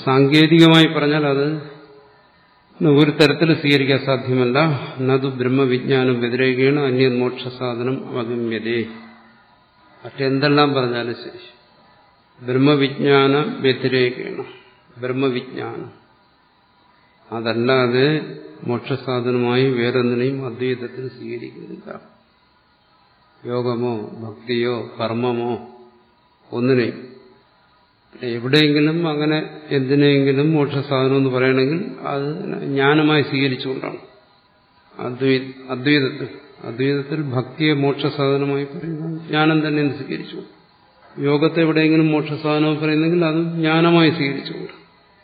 സാങ്കേതികമായി പറഞ്ഞാൽ അത് ഒരു തരത്തിൽ സ്വീകരിക്കാൻ സാധ്യമല്ല നതു ബ്രഹ്മവിജ്ഞാനം വ്യതിരേകയാണ് അന്യമോക്ഷ സാധനം അവഗമ്യതേ മറ്റെന്തെല്ലാം പറഞ്ഞാലും ശരി ബ്രഹ്മവിജ്ഞാന വ്യതിരേകയാണ് ബ്രഹ്മവിജ്ഞാനം അതല്ലാതെ മോക്ഷസാധനമായി വേറൊന്നിനെയും അദ്വൈതത്തിൽ സ്വീകരിക്കുന്നില്ല യോഗമോ ഭക്തിയോ കർമ്മമോ ഒന്നിനെയും എവിടെയെങ്കിലും അങ്ങനെ എന്തിനെങ്കിലും മോക്ഷസാധനം എന്ന് പറയണമെങ്കിൽ അത് ജ്ഞാനമായി സ്വീകരിച്ചുകൊണ്ടാണ് അദ്വൈ അദ്വൈതത്തിൽ അദ്വൈതത്തിൽ ഭക്തിയെ മോക്ഷസാധനമായി പറയുന്നത് ജ്ഞാനം തന്നെ സ്വീകരിച്ചു യോഗത്തെ എവിടെയെങ്കിലും മോക്ഷസാധനം പറയുന്നെങ്കിൽ അത് ജ്ഞാനമായി സ്വീകരിച്ചുകൊണ്ട്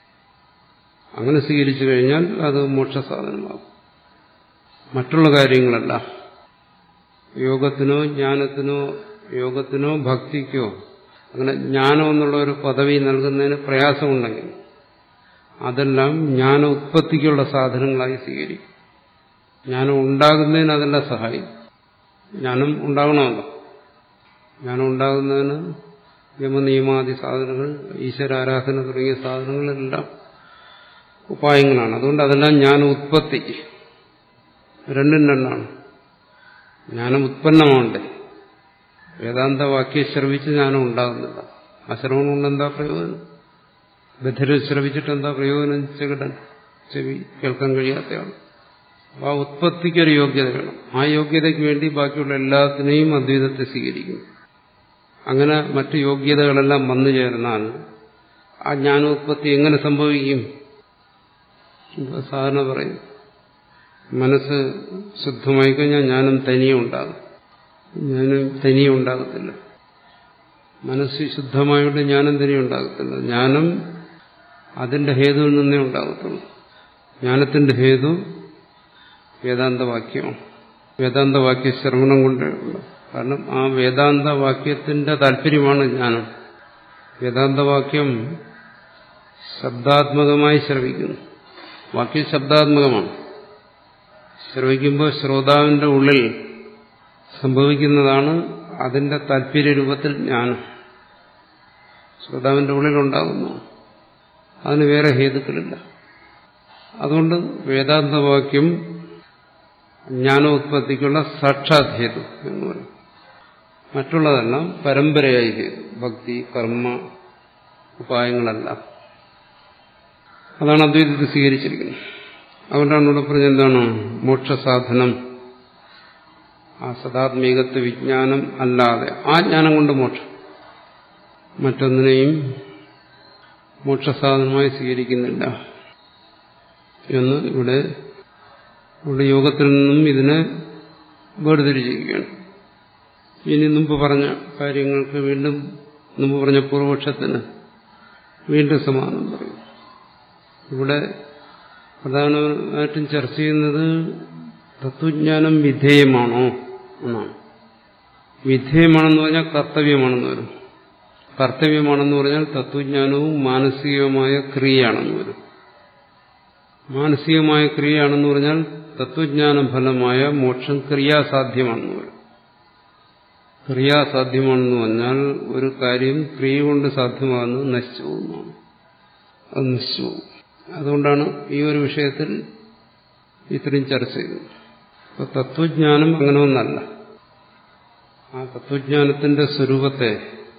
അങ്ങനെ സ്വീകരിച്ചു കഴിഞ്ഞാൽ അത് മോക്ഷസാധനമാകും മറ്റുള്ള കാര്യങ്ങളല്ല യോഗത്തിനോ ജ്ഞാനത്തിനോ യോഗത്തിനോ ഭക്തിക്കോ അങ്ങനെ ജ്ഞാനം എന്നുള്ള ഒരു പദവി നൽകുന്നതിന് പ്രയാസമുണ്ടെങ്കിൽ അതെല്ലാം ജ്ഞാന ഉത്പത്തിക്കുള്ള സാധനങ്ങളായി സ്വീകരിക്കും ജ്ഞാനം ഉണ്ടാകുന്നതിന് അതെല്ലാം സഹായിക്കും ജ്ഞാനം ഉണ്ടാകണമല്ലോ ജ്ഞാനം ഉണ്ടാകുന്നതിന് യമനിയമാദി സാധനങ്ങൾ ഈശ്വരാരാധന തുടങ്ങിയ സാധനങ്ങളെല്ലാം ഉപായങ്ങളാണ് അതുകൊണ്ട് അതെല്ലാം ജ്ഞാന ഉത്പത്തിക്ക് രണ്ടും രണ്ടാണ് ജ്ഞാനം ഉത്പന്നമാണ്ടേ വേദാന്ത വാക്യം ശ്രവിച്ച് ജ്ഞാനം ഉണ്ടാകുന്നില്ല ആ ശ്രവണം കൊണ്ട് എന്താ പ്രയോജനം ബധിര ശ്രവിച്ചിട്ട് എന്താ പ്രയോജനം ചെകിടൻ ചെവി കേൾക്കാൻ കഴിയാത്തയാണ് ആ ഉത്പത്തിക്കൊരു യോഗ്യത വേണം ആ യോഗ്യതയ്ക്ക് വേണ്ടി ബാക്കിയുള്ള എല്ലാത്തിനെയും അദ്വൈതത്തെ സ്വീകരിക്കും അങ്ങനെ മറ്റു യോഗ്യതകളെല്ലാം വന്നു ചേർന്നാൽ ആ ജ്ഞാനോത്പത്തി എങ്ങനെ സംഭവിക്കും സാധാരണ പറയും മനസ്സ് ശുദ്ധമായി കഴിഞ്ഞാൽ ജ്ഞാനം തനിയെ ഉണ്ടാകും ജ്ഞാനം തനിയെ ഉണ്ടാകത്തില്ല മനസ്സ് ശുദ്ധമായോണ്ട് ജ്ഞാനം തനിയെ ഉണ്ടാകത്തില്ല ജ്ഞാനം അതിന്റെ ഹേതുവിൽ നിന്നേ ഉണ്ടാകത്തുള്ളൂ ജ്ഞാനത്തിന്റെ ഹേതു വേദാന്തവാക്യമാണ് വേദാന്തവാക്യ ശ്രവണം കൊണ്ട് കാരണം ആ വേദാന്തവാക്യത്തിന്റെ താല്പര്യമാണ് ജ്ഞാനം വേദാന്തവാക്യം ശബ്ദാത്മകമായി ശ്രവിക്കുന്നു വാക്യം ശബ്ദാത്മകമാണ് ശ്രവിക്കുമ്പോൾ ശ്രോതാവിന്റെ ഉള്ളിൽ സംഭവിക്കുന്നതാണ് അതിന്റെ താല്പര്യ രൂപത്തിൽ ജ്ഞാനം ശ്രോതാവിന്റെ ഉള്ളിലുണ്ടാകുന്നു അതിന് വേറെ ഹേതുക്കളില്ല അതുകൊണ്ട് വേദാന്തവാക്യം ജ്ഞാനോത്പത്തിക്കുള്ള സാക്ഷാത് ഹേതു എന്ന് പറയും മറ്റുള്ളതെല്ലാം പരമ്പരയായി ഹേതു ഭക്തി കർമ്മ ഉപായങ്ങളെല്ലാം അതാണ് അദ്വൈതത്തിൽ സ്വീകരിച്ചിരിക്കുന്നത് അതുകൊണ്ടാണ് ഇവിടെ പറഞ്ഞത് എന്താണ് മോക്ഷസാധനം ആ സദാത്മീകത്വ വിജ്ഞാനം അല്ലാതെ ആ ജ്ഞാനം കൊണ്ട് മോക്ഷം മറ്റൊന്നിനെയും മോക്ഷസാധനമായി സ്വീകരിക്കുന്നില്ല എന്ന് ഇവിടെ ഇവിടെ യോഗത്തിൽ നിന്നും ഇതിനെ വേർതിരിച്ചിരിക്കുകയാണ് ഇനി മുമ്പ് പറഞ്ഞ കാര്യങ്ങൾക്ക് വീണ്ടും മുമ്പ് പറഞ്ഞ പൂർവപക്ഷത്തിന് വീണ്ടും സമാനം പറയും ഇവിടെ പ്രധാനമായിട്ടും ചർച്ച ചെയ്യുന്നത് തത്വജ്ഞാനം വിധേയമാണോ എന്നാണ് വിധേയമാണെന്ന് പറഞ്ഞാൽ കർത്തവ്യമാണെന്ന് വരും കർത്തവ്യമാണെന്ന് പറഞ്ഞാൽ തത്വജ്ഞാനവും മാനസികമായ ക്രിയയാണെന്ന് വരും മാനസികമായ ക്രിയയാണെന്ന് പറഞ്ഞാൽ തത്വജ്ഞാന ഫലമായ മോക്ഷം ക്രിയാസാധ്യമാണെന്ന് വരും ക്രിയാസാധ്യമാണെന്ന് പറഞ്ഞാൽ ഒരു കാര്യം ക്രിയ കൊണ്ട് സാധ്യമാകുന്നത് നശിച്ചു പോകുന്നതാണ് അത് നശിച്ചു പോകും അതുകൊണ്ടാണ് ഈ ഒരു വിഷയത്തിൽ ഇത്രയും ചർച്ച ചെയ്തത് അപ്പൊ തത്വജ്ഞാനം അങ്ങനെ ഒന്നല്ല ആ തത്വജ്ഞാനത്തിന്റെ സ്വരൂപത്തെ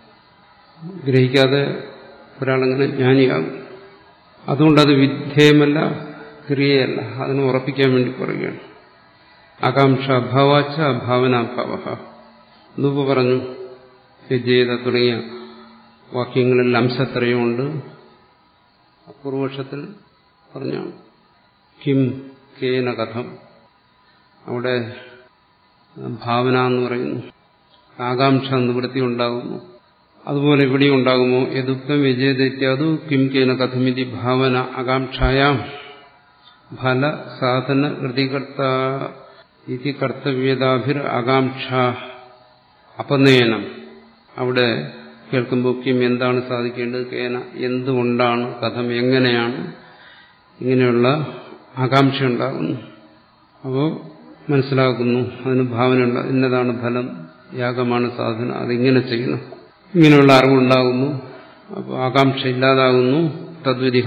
ഗ്രഹിക്കാതെ ഒരാളങ്ങനെ ജ്ഞാനിയാകും അതുകൊണ്ടത് വിധേയമല്ല ക്രിയയല്ല അതിനെ ഉറപ്പിക്കാൻ വേണ്ടി പറയുകയാണ് ആകാംക്ഷ അഭാവാച്ച ഭാവനാഭാവ എന്നുപ്പ് പറഞ്ഞു വിജയത തുടങ്ങിയ വാക്യങ്ങളിൽ അംശത്രയമുണ്ട് പൂർവപക്ഷത്തിൽ പറഞ്ഞാണ് കിം കേന കഥം അവിടെ ഭാവന എന്ന് പറയുന്നു ആകാംക്ഷ നിവൃത്തി ഉണ്ടാകുന്നു അതുപോലെ ഇവിടെ ഉണ്ടാകുമോ യദുക്തം വിജയദൈത്യാതു കിം കേന കഥമിതി ഭാവന ആകാംക്ഷായാം ഫല സാധന കൃതികർത്ത ഇതി കർത്തവ്യതാഭിർ ആകാംക്ഷ അപനയനം അവിടെ കേൾക്കുമ്പോൾ കിം എന്താണ് സാധിക്കേണ്ടത് കേന എന്തുകൊണ്ടാണ് കഥം എങ്ങനെയാണ് ഇങ്ങനെയുള്ള ആകാംക്ഷ ഉണ്ടാകുന്നു അപ്പോൾ മനസ്സിലാക്കുന്നു അതിന് ഭാവനയുണ്ട് ഇന്നതാണ് ഫലം യാഗമാണ് സാധന അതിങ്ങനെ ചെയ്യണം ഇങ്ങനെയുള്ള അറിവുണ്ടാകുന്നു അപ്പോൾ ആകാംക്ഷ ഇല്ലാതാകുന്നു തദ്വിധി